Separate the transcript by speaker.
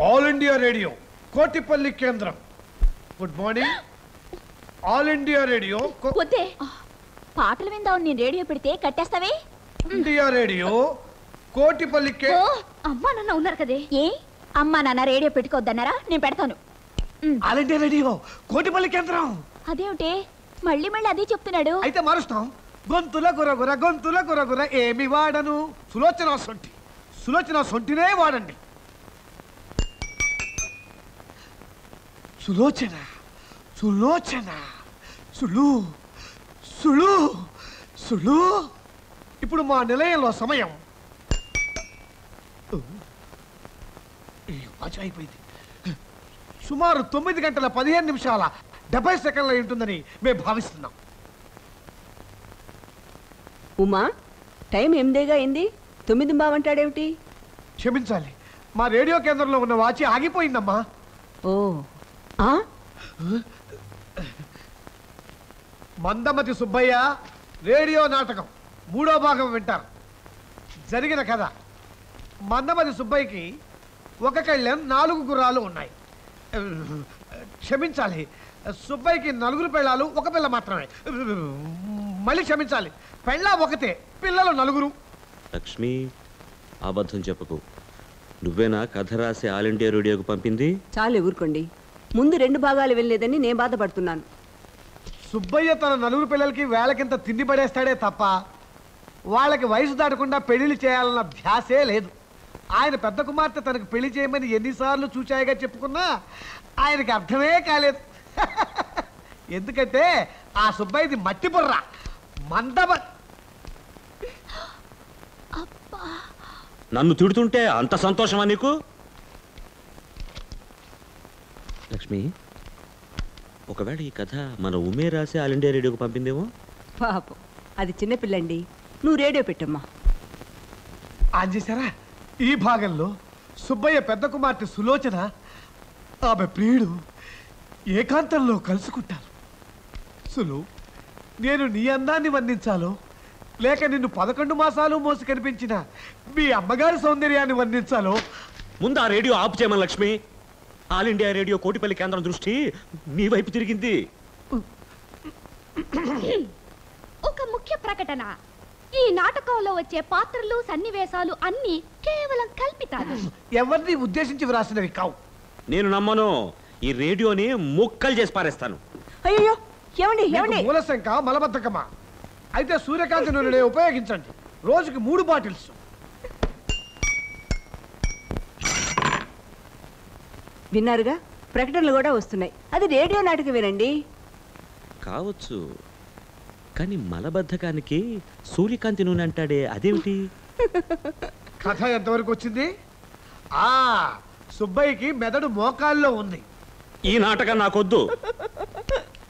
Speaker 1: All India Radio Kotipalli కేంద్రం good morning All India Radio కో-
Speaker 2: వద్దే పాటలు విందాం నేను రేడియో పెడితే కట్టేస్తావే
Speaker 1: ఇండియా రేడియో కోటిపల్లి కే
Speaker 2: ఓ అమ్మా నాన్న ఉన్నారు కదే ఏ అమ్మా నాన్న రేడియో పెట్టుకోవద్దన్నారా నేను పెడతాను
Speaker 1: ఆల్ ఇండియా రేడియో కోటిపల్లి కేంద్రం
Speaker 2: అదేమిటి మళ్ళీ మళ్ళీ అదే చెప్తున్నాడు
Speaker 1: అయితే మారుస్తాం గొంతుల గురగుర గొంతుల గురగుర ఏమి వాడను సులోచన సొంటి సులోచన సొంటినే వాడండి సులోచన సులోచన సులు సులు సులు ఇప్పుడు మా నిలయంలో సమయం ఈ వాచ్ అయిపోయింది సుమారు తొమ్మిది గంటల పదిహేను నిమిషాల డెబ్బై సెకండ్ల ఉంటుందని మేము భావిస్తున్నాం
Speaker 3: ఉమా టైం ఎనిమిదేగా అయింది తొమ్మిది బావంటాడేమిటి
Speaker 1: క్షమించాలి మా రేడియో కేంద్రంలో ఉన్న వాచి ఆగిపోయిందమ్మా
Speaker 3: ఓ ఆ?
Speaker 1: మందమతి సుబ్బయ్య రేడియో నాటకం మూడో భాగం వింటారు జరిగిన కథ మందమతి సుబ్బయ్యకి ఒక కళ్ళెం నాలుగు గుర్రాలు ఉన్నాయి క్షమించాలి సుబ్బయ్యకి నలుగురు పిల్లలు ఒక పిల్ల మాత్రమే మళ్ళీ క్షమించాలి పెళ్ళ ఒకతే పిల్లలు నలుగురు
Speaker 4: లక్ష్మి అబద్ధం చెప్పకు నువ్వేనా కథ రాసి ఆల్ ఇండియా రేడియోకు పంపింది
Speaker 3: చాలు ఊరుకోండి ముందు రెండు భాగాలు వెళ్ళలేదని నేను బాధపడుతున్నాను
Speaker 1: సుబ్బయ్య తన నలుగురు పిల్లలకి వేళకింత తిండి పడేస్తాడే తప్ప వాళ్ళకి వయసు దాటకుండా పెళ్లిళ్ళు చేయాలన్న ధ్యాసే లేదు ఆయన పెద్ద కుమార్తె తనకు పెళ్లి చేయమని ఎన్నిసార్లు చూచాయిగా చెప్పుకున్నా ఆయనకి అర్థమే కాలేదు ఎందుకంటే ఆ సుబ్బయ్యది మట్టి బుర్ర మందబ
Speaker 4: నన్ను తిడుతుంటే అంత సంతోషమా నీకు లక్ష్మి ఒకవేళ ఈ కథ మన ఉమే రాసి ఆల్ ఇండియా రేడియోకు పంపిందేమో
Speaker 3: పాపం అది చిన్నపిల్లండి నువ్వు రేడియో పెట్టమ్మా
Speaker 1: ఆన్ చేశారా ఈ భాగంలో సుబ్బయ్య పెద్ద కుమార్తె సులోచన ఆమె ప్రియుడు ఏకాంతంలో కలుసుకుంటారు సులు నేను నీ అందాన్ని వర్ణించాలో లేక నిన్ను పదకొండు మాసాలు మోసి కనిపించిన మీ అమ్మగారి సౌందర్యాన్ని వర్ణించాలో
Speaker 4: ముందు ఆ రేడియో ఆపు చేయమని Lakshmi All India Radio Kotipalli కేంద్రం దృష్టి నీ వైపు తిరిగింది
Speaker 2: ఒక ముఖ్య ప్రకటన ఈ నాటకంలో వచ్చే పాత్రలు సన్నివేశాలు అన్ని కేవలం కల్పితాలు
Speaker 1: ఎవరిని ఉద్దేశించి వ్రాసినవి కావు
Speaker 4: నేను నమ్మను ఈ రేడియోని ముక్కలు చేసి పారేస్తాను
Speaker 3: అయ్యో ఏమండి
Speaker 1: మీకు
Speaker 3: ఏమండి
Speaker 1: మూలశంక మలబద్ధకమా అయితే సూర్యకాంతి నూనె ఉపయోగించండి రోజుకి మూడు బాటిల్స్
Speaker 3: విన్నారుగా ప్రకటనలు కూడా వస్తున్నాయి అది రేడియో నాటకమేనండి
Speaker 4: కావచ్చు కానీ మలబద్ధకానికి సూర్యకాంతి నూనె అంటాడే అదేమిటి
Speaker 1: కథ ఎంతవరకు వచ్చింది ఆ సుబ్బయ్యకి మెదడు మోకాల్లో ఉంది
Speaker 4: ఈ నాటకం నాకొద్దు